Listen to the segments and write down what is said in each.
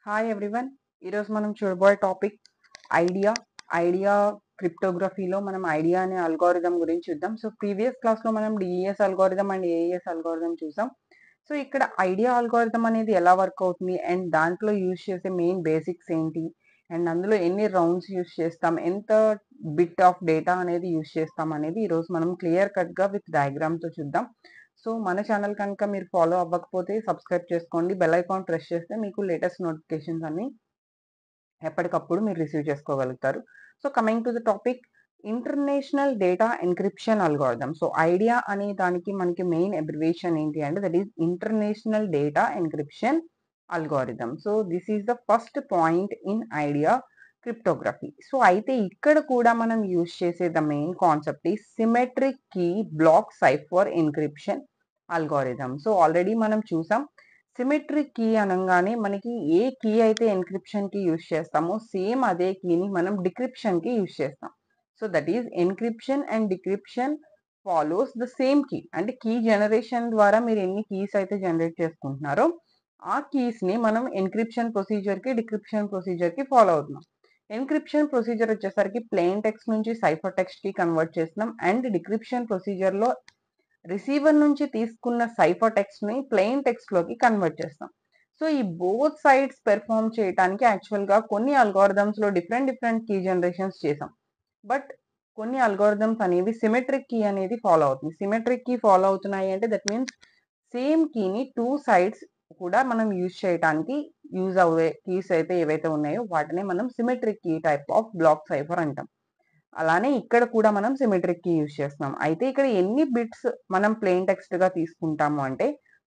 hi everyone ఈరోజు మనం చూడబోయే టాపిక్ ఐడియా ఐడియా క్రిప్టోగ్రఫీలో మనం ఐడియా అనే అల్గోరిథం గురించి చూద్దాం సో ప్రీవియస్ క్లాస్లో మనం DES algorithm and AES algorithm చూసాం సో ఇక్కడ ఐడియా అల్గోరిథం అనేది ఎలా వర్క్ అవుతుంది అండ్ దాంట్లో యూజ్ చేసే మెయిన్ బేసిక్స్ ఏంటి అండ్ అందులో ఎన్ని రౌండ్స్ యూజ్ చేస్తాం ఎంత బిట్ ఆఫ్ డేటా అనేది యూజ్ చేస్తాం అనేది ఈరోజు మనం క్లియర్ కట్గా విత్ డయాగ్రామ్తో చూద్దాం సో మన ఛానల్ కనుక మీరు ఫాలో అవ్వకపోతే సబ్స్క్రైబ్ చేసుకోండి బెల్ ఐకాన్ ప్రెస్ చేస్తే మీకు లేటెస్ట్ నోటిఫికేషన్స్ అన్ని ఎప్పటికప్పుడు మీరు రిసీవ్ చేసుకోగలుగుతారు so coming to the topic international data encryption algorithm so IDEA అనే దానికి మనకి మెయిన్ అబ్రివేషన్ ఏంటి అంటే that is international data encryption algorithm so this is the first point in IDEA cryptography so అయితే ఇక్కడ కూడా మనం యూజ్ చేసే ద మెయిన్ కాన్సెప్ట్ ఈ symmetric key block cipher encryption algorithm so already మనం చూసాం సిమెట్రిక్ కీ అనగానే మనకి ఏ కీ అయితే ఎన్క్రిప్షన్ కి యూజ్ చేస్తామో సేమ్ అదే కీని మనం డిక్రిప్షన్ కి యూజ్ చేస్తాం so that is encryption and decryption follows the same key అంటే కీ జనరేషన్ ద్వారా మీరు ఎన్ని కీస్ అయితే జనరేట్ చేసుకుంటున్నారో ఆ కీస్ ని మనం ఎన్క్రిప్షన్ ప్రొసీజర్ కి డిక్రిప్షన్ ప్రొసీజర్ కి ఫాలో అవుతున్నాం ఎన్క్రిప్షన్ ప్రొసీజర్ వచ్చేసరికి ప్లెయిన్ టెక్స్ట్ నుంచి సైఫర్ టెక్స్ట్ కి కన్వర్ట్ చేస్తున్నాం అండ్ డిక్రిప్షన్ ప్రొసీజర్ లో రిసీవర్ నుంచి తీసుకున్న సైఫర్ టెక్స్ట్ ని ప్లెయిన్ టెక్స్ట్ లోకి కన్వర్ట్ చేస్తాం సో ఈ బోత్ సైడ్స్ పెర్ఫామ్ చేయడానికి యాక్చువల్ గా కొన్ని అల్గోరిథమ్స్ లో డిఫరెంట్ డిఫరెంట్ కీ జనరేషన్స్ చేసాం బట్ కొన్ని అల్గోరిథమ్స్ అనేవి సిమెట్రిక్ కీ అనేది ఫాలో అవుతుంది సిమెట్రిక్ కీ ఫాలో అవుతున్నాయి అంటే దట్ మీన్స్ సేమ్ కీని టూ సైడ్స్ కూడా మనం యూజ్ చేయడానికి యూజ్ అవ్వే కీస్ అయితే ఏవైతే ఉన్నాయో వాటిని మనం symmetric key type of block cipher అంటాం అలానే ఇక్కడ కూడా మనం సిమెట్రిక్ కీ యూజ్ చేస్తున్నాం అయితే ఇక్కడ ఎన్ని బిట్స్ మనం ప్లెయిన్ టెక్స్ట్ గా తీసుకుంటాము అంటే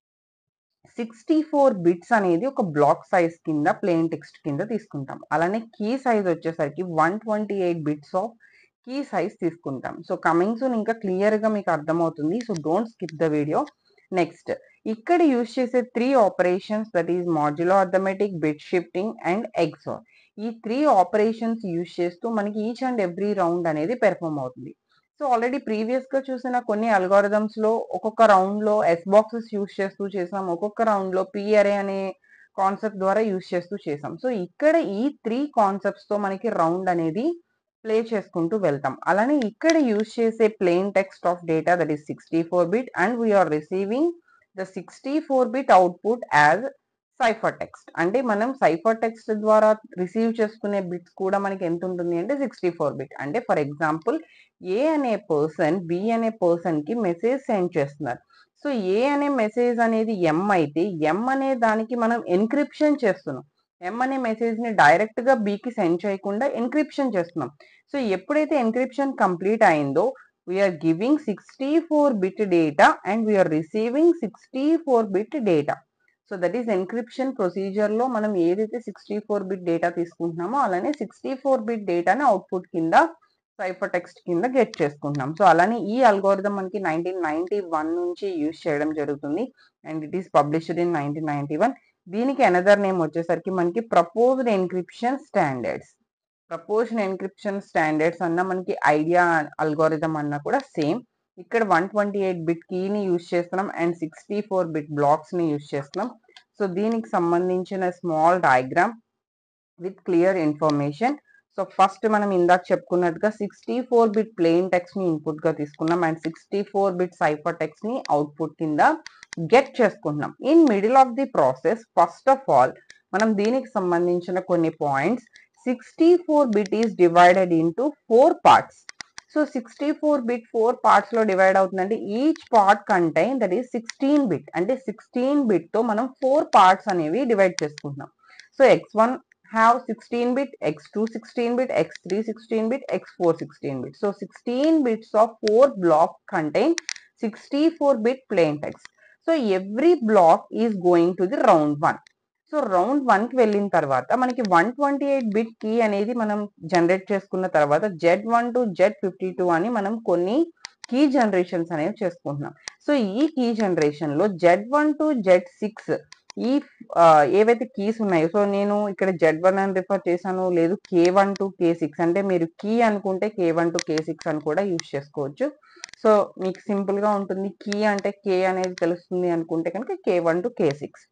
సిక్స్టీ ఫోర్ బిట్స్ అనేది ఒక బ్లాక్ సైజ్ కింద ప్లెయిన్ టెక్స్ట్ కింద తీసుకుంటాం అలానే కీ సైజ్ వచ్చేసరికి one twenty eight bits of key size తీసుకుంటాం సో కమింగ్ సూన్ ఇంకా క్లియర్ గా మీకు అర్థమవుతుంది so don't skip the video next ఇక్కడ యూజ్ చేసే three operations that is modulo arithmetic bit shifting and XOR ఈ త్రీ ఆపరేషన్స్ యూజ్ చేస్తూ మనకి ఈచ్ అండ్ ఎవ్రీ రౌండ్ అనేది పెర్ఫామ్ అవుతుంది సో ఆల్రెడీ ప్రీవియస్ గా చూసిన కొన్ని అల్గోరిథమ్స్ లో ఒక్కొక్క రౌండ్ లో ఎస్ బాక్సెస్ యూజ్ చేస్తూ చేసాం ఒక్కొక్క రౌండ్ లో పిఆర్ఏ అనే కాన్సెప్ట్ ద్వారా యూజ్ చేస్తూ చేసాం సో ఇక్కడ ఈ త్రీ కాన్సెప్ట్స్ తో మనకి రౌండ్ అనేది ప్లే చేసుకుంటూ వెళ్తాం అలానే ఇక్కడ యూజ్ చేసే plain text of data that is sixty four bit and we're receiving the sixty four bit output as cipher text అంటే మనం సైఫర్ టెక్స్ట్ ద్వారా రిసీవ్ చేసుకునే బిట్స్ కూడా మనకి ఎంత ఉంటుంది అంటే సిక్స్టీ ఫోర్ బిట్ అంటే ఫర్ ఎగ్జాంపుల్ ఏ అనే పర్సన్ బి అనే పర్సన్ కి మెసేజ్ సెండ్ చేస్తున్నారు సో ఏ అనే మెసేజ్ అనేది ఎం అయితే ఎం అనే దానికి మనం ఎన్క్రిప్షన్ చేస్తున్నాం ఎం అనే మెసేజ్ ని డైరెక్ట్ గా బికి సెండ్ చేయకుండా ఎన్క్రిప్షన్ చేస్తున్నాం సో ఎప్పుడైతే ఎన్క్రిప్షన్ కంప్లీట్ అయిందో we're giving sixty four bit data and we're receiving sixty four bit data so that is encryption procedure లో మనం ఏదైతే సిక్స్టీ ఫోర్ బిట్ డేటా తీసుకుంటున్నామో అలానే సిక్స్టీ ఫోర్ బిట్ డేటాని అవుట్పుట్ కింద సైఫర్ టెక్స్ట్ కింద గెట్ చేసుకుంటున్నాం సో అలానే ఈ అల్గోరిథం మనకి నైన్టీన్ నైన్టీ వన్ నుంచి యూజ్ చేయడం జరుగుతుంది and it is published in nineteen ninety one దీనికి అనదర్ నేమ్ వచ్చేసరికి మనకి proposed encryption standards proposed encryption standards అన్న మనకి ఐడియా అల్గోరిథం అన్న కూడా సేమ్ ఇక్కడ వన్ ట్వంటీ ఎయిట్ బిట్ కీని యూజ్ చేస్తున్నాం and sixty four bit blocks ని యూజ్ చేస్తున్నాం సో దీనికి సంబంధించిన small diagram with clear information so first మనం ఇందాక చెప్పుకున్నట్టుగా sixty four bit plain text ని ఇన్పుట్ గా తీసుకున్నాం and sixty four bit cipher text ని అవుట్పుట్ కింద గెట్ చేసుకుంటున్నాం in middle of the process first of all మనం దీనికి సంబంధించిన కొన్ని points sixty four bit is divided into four parts so sixty four bit four parts లో divide అవుతుందంటే each part contain that is sixteen bit అంటే sixteen bit తో మనం four parts అనేవి డివైడ్ చేసుకుంటున్నాం so X one have sixteen bit X two sixteen bit X three sixteen bit X four sixteen bit so sixteen bits of four black contain sixty four bit plain text so every block is going to the round one so round one కి వెళ్ళిన తర్వాత మనకి one twenty eight bit key అనేది మనం generate చేసుకున్న తర్వాత Z one to Z fifty two అని మనం కొన్ని కీ జనరేషన్స్ అనేవి చేసుకుంటున్నాం సో ఈ కీ జనరేషన్ లో Z one to Z six ఈ ఏవైతే కీస్ ఉన్నాయో సో నేను ఇక్కడ జెడ్ వన్ అని రిఫర్ చేశాను లేదు K one to K six అంటే మీరు కీ అనుకుంటే K one to K six అని కూడా యూజ్ చేసుకోవచ్చు సో మీకు సింపుల్ గా ఉంటుంది కీ అంటే కే అనేది తెలుస్తుంది అనుకుంటే కనుక K one to K six so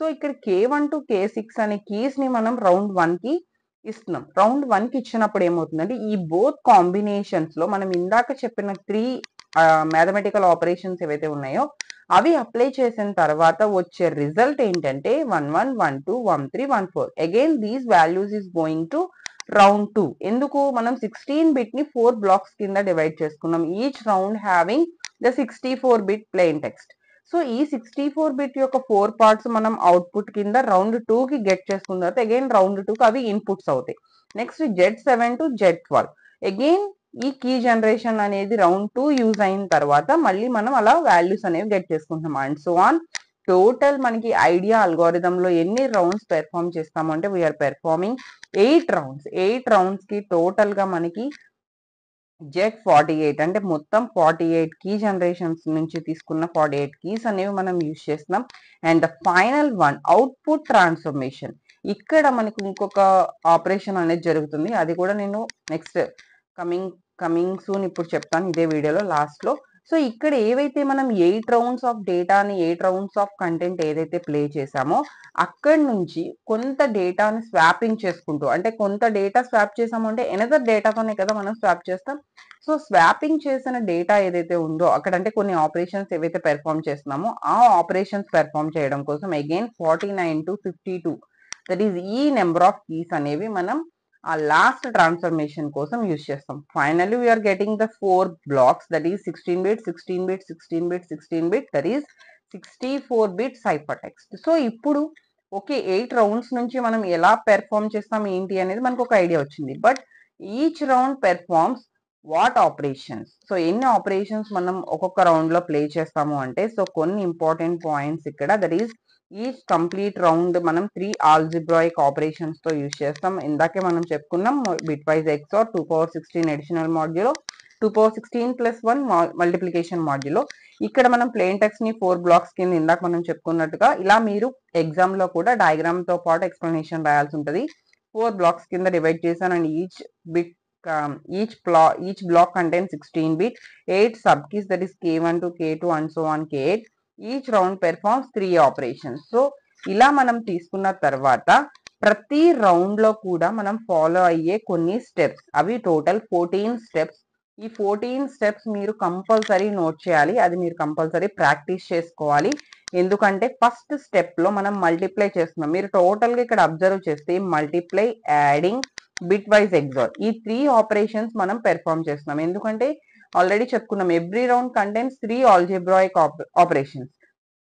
so ఇక్కడ K one to K six అనే కీస్ ని మనం రౌండ్ వన్ కి ఇస్తున్నాం రౌండ్ వన్ కి ఇచ్చినప్పుడు ఏమవుతుందంటే ఈ బోత్ కాంబినేషన్స్ లో మనం ఇందాక చెప్పిన త్రీ మ్యాథమెటికల్ ఆపరేషన్స్ ఏవైతే ఉన్నాయో అవి అప్లై చేసిన తర్వాత వచ్చే రిజల్ట్ ఏంటంటే one one one two one three one four again these values is going to round two ఎందుకు మనం సిక్స్టీన్ బిట్ ని ఫోర్ బ్లాక్స్ కింద డివైడ్ చేసుకున్నాం each round having the sixty four bit plain text so ఈ sixty four bit యొక్క four parts మనం output కింద round two కి గెట్ చేసుకున్న తర్వాత అగైన్ రౌండ్ టూ కి అవి ఇన్పుట్స్ అవుతాయి next Z seven to Z twelve again ఈ కీ జనరేషన్ అనేది రౌండ్ టూ యూజ్ అయిన తర్వాత మళ్ళీ మనం అలా వాల్యూస్ అనేవి గెట్ చేసుకుంటాం అండ్ సో ఆన్ టోటల్ మనకి ఐడియా అల్గోరిథం లో ఎన్ని రౌండ్స్ పెర్ఫామ్ చేస్తాము అంటే we are performing eight rounds eight rounds కి టోటల్ గా మనకి జెడ్ ఫార్టీ ఎయిట్ అంటే మొత్తం ఫార్టీ ఎయిట్ కీ జనరేషన్స్ నుంచి తీసుకున్న ఫార్టీ ఎయిట్ కీస్ అనేవి మనం యూజ్ చేస్తున్నాం and the final one output transformation ఇక్కడ మనకు ఇంకొక ఆపరేషన్ అనేది జరుగుతుంది అది కూడా నేను నెక్స్ట్ కమింగ్ కమింగ్ సూన్ ఇప్పుడు చెప్తాను ఇదే వీడియోలో లాస్ట్ లో సో ఇక్కడ ఏవైతే మనం ఎయిట్ రౌండ్స్ ఆఫ్ డేటాని ఎయిట్ రౌండ్స్ ఆఫ్ కంటెంట్ ఏదైతే ప్లే చేసామో అక్కడి నుంచి కొంత డేటాని స్వాపింగ్ చేసుకుంటూ అంటే కొంత డేటా స్వాప్ చేసాము అంటే ఎనదర్ డేటాతోనే కదా మనం స్వాప్ చేస్తాం సో స్వాపింగ్ చేసిన డేటా ఏదైతే ఉందో అక్కడ అంటే కొన్ని ఆపరేషన్స్ ఏవైతే పెర్ఫామ్ చేస్తున్నామో ఆ ఆపరేషన్స్ పెర్ఫామ్ చేయడం కోసం again forty nine to fifty two that is ఈ నెంబర్ ఆఫ్ కీస్ అనేవి మనం ఆ లాస్ట్ ట్రాన్స్ఫర్మేషన్ కోసం యూజ్ చేస్తాం finally we are getting the four blocks that is sixteen bit sixteen bit sixteen bit sixteen bit that is sixty four bit cipher text so ఇప్పుడు okay eight rounds నుంచి మనం ఎలా perform చేస్తాం ఏంటి అనేది మనకు ఒక ఐడియా వచ్చింది but each round performs what operations so ఎన్ని ఆపరేషన్స్ మనం ఒక్కొక్క రౌండ్ లో ప్లే చేస్తాము అంటే సో కొన్ని ఇంపార్టెంట్ పాయింట్స్ ఇక్కడ that is each complete round మనం త్రీ ఆల్జిబ్రాయిక్ ఆపరేషన్స్ తో యూజ్ చేస్తాం ఇందాకే మనం చెప్పుకున్నాం bitwise XOR two power sixteen additional modulo two power sixteen plus one multiplication modulo ఇక్కడ మనం ప్లేన్ టెక్స్ట్ ని ఫోర్ బ్లాక్స్ కింద ఇందాక మనం చెప్పుకున్నట్టుగా ఇలా మీరు ఎగ్జామ్ లో కూడా డయాగ్రామ్ తో పాటు ఎక్స్ప్లెనేషన్ రాయాల్సి ఉంటుంది ఫోర్ బ్లాక్స్ కింద డివైడ్ చేశాను and each bit each bla each block contain sixteen bit eight sub keys that is K one to K two and so on K eight each round performs three operations so ఇలా మనం తీసుకున్న తర్వాత ప్రతి round లో కూడా మనం follow అయ్యే కొన్ని స్టెప్స్ అవి టోటల్ ఫోర్టీన్ స్టెప్స్ ఈ ఫోర్టీన్ స్టెప్స్ మీరు కంపల్సరీ నోట్ చేయాలి అది మీరు కంపల్సరీ ప్రాక్టీస్ చేసుకోవాలి ఎందుకంటే ఫస్ట్ స్టెప్ లో మనం మల్టిప్లై చేస్తున్నాం మీరు టోటల్ గా ఇక్కడ అబ్జర్వ్ చేస్తే multiply adding bitwise XOR ఈ త్రీ ఆపరేషన్స్ మనం పెర్ఫామ్ చేస్తున్నాం ఎందుకంటే ఆల్రెడీ చెప్పుకున్నాం every round contents three algebraic operations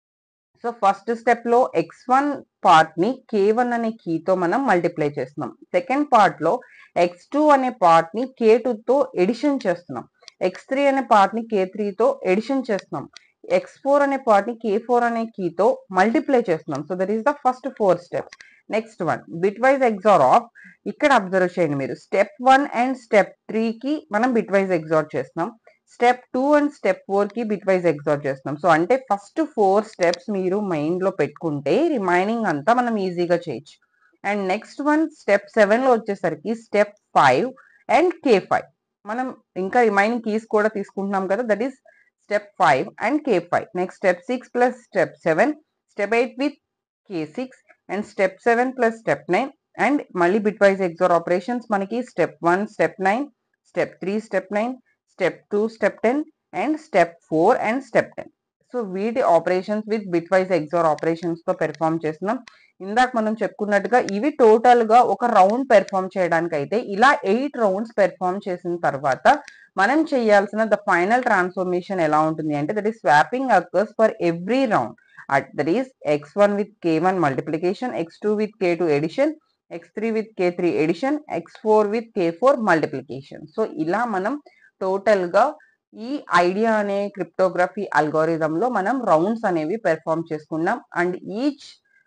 so first step లో ఎక్స్ వన్ పార్ట్ ని కే వన్ అనే కీతో మనం మల్టిప్లై చేస్తున్నాం సెకండ్ పార్ట్ లో ఎక్స్ టూ అనే పార్ట్ ని కే తో ఎడిషన్ చేస్తున్నాం ఎక్స్ త్రీ అనే పార్ట్ ని కే తో ఎడిషన్ చేస్తున్నాం ఎక్స్ ఫోర్ అనే పార్ట్ ని కే ఫోర్ అనే కీతో మల్టిప్లై చేస్తున్నాం so that is the first four steps next one bitwise XOR of ఇక్కడ అబ్జర్వ్ చేయండి మీరు step one and step three కి మనం బిట్ వైజ్ ఎగ్జార్ చేస్తున్నాం step two and step four కి బిట్ వైజ్ ఎగ్జార్ చేస్తున్నాం so అంటే first four steps మీరు మైండ్ లో పెట్టుకుంటే రిమైనింగ్ అంతా మనం ఈజీగా చేయొచ్చు and next one step seven లో వచ్చేసరికి step five and K five మనం ఇంకా రిమైనింగ్ కీస్ కూడా తీసుకుంటున్నాం కదా that is step five and K five next step six plus step seven step eight with K six and step seven plus step nine and మళ్ళీ bitwise XOR operations మనకి step one step nine step three step nine step two step ten and step four and step ten so వీటి operations with bitwise XOR operations తో perform చేస్తున్నాం ఇందాక మనం చెప్పుకున్నట్టుగా ఇవి total గా ఒక రౌండ్ పెర్ఫామ్ చేయడానికి అయితే ఇలా ఎయిట్ రౌండ్స్ పెర్ఫామ్ చేసిన తర్వాత మనం చేయాల్సిన ద ఫైనల్ ట్రాన్స్ఫర్మేషన్ ఎలా ఉంటుంది అంటే that is swapping occurs for every round that is X one with K one multiplication X two with K two addition X three with K three addition X four with K four multiplication so ఇలా మనం total గా ఈ idea అనే cryptography algorithm లో మనం rounds అనేవి perform చేసుకున్నాం and each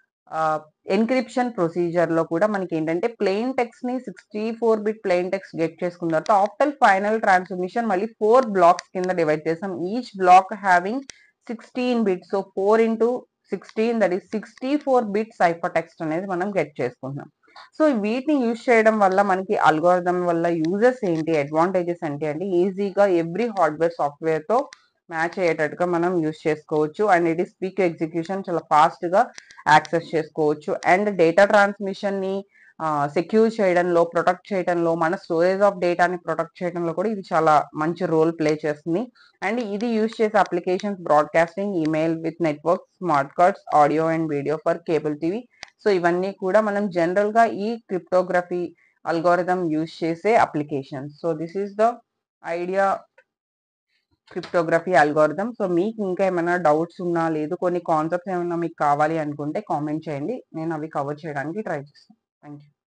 encryption procedure లో కూడా మనకి ఏంటంటే ప్లెయిన్ టెక్స్ట్ ని sixty four bit plain text get చేసుకున్న తర్వాత ఆఫ్టర్ ఫైనల్ ట్రాన్స్ఫర్మేషన్ మళ్ళీ ఫోర్ బ్లాక్స్ కింద డివైడ్ చేసాం each block having sixteen bit so four into sixteen that is sixty four bit cipher text అనేది మనం గెట్ చేసుకుంటున్నాం so వీటిని యూజ్ చేయడం వల్ల మనకి అల్గోరిథం వల్ల యూజెస్ ఏంటి అడ్వాంటేజెస్ ఏంటి అంటే ఈజీగా ఎవ్రీ హార్డ్వేర్ సాఫ్ట్వేర్ తో మ్యాచ్ అయ్యేటట్టుగా మనం యూజ్ చేసుకోవచ్చు and it is quick execution చాలా ఫాస్ట్ గా యాక్సెస్ చేసుకోవచ్చు అండ్ డేటా ట్రాన్స్మిషన్ని సెక్యూర్ చేయడంలో ప్రొటెక్ట్ చేయడంలో మన స్టోరేజ్ ఆఫ్ డేటాని ప్రొటెక్ట్ చేయడంలో కూడా ఇది చాలా మంచి రోల్ ప్లే చేస్తుంది అండ్ ఇది యూజ్ చేసే applications broadcasting email with network smart cards audio and video for cable TV so ఇవన్నీ కూడా మనం జనరల్ గా ఈ క్రిప్టోగ్రఫీ అల్గోరిథం యూజ్ చేసే applications so this is the IDEA cryptography algorithm so మీకు ఇంకా ఏమైనా డౌట్స్ ఉన్నా లేదు కొన్ని కాన్సెప్ట్స్ ఏమైనా మీకు కావాలి అనుకుంటే కామెంట్ చేయండి నేను అవి కవర్ చేయడానికి ట్రై చేస్తాను థ్యాంక్ యూ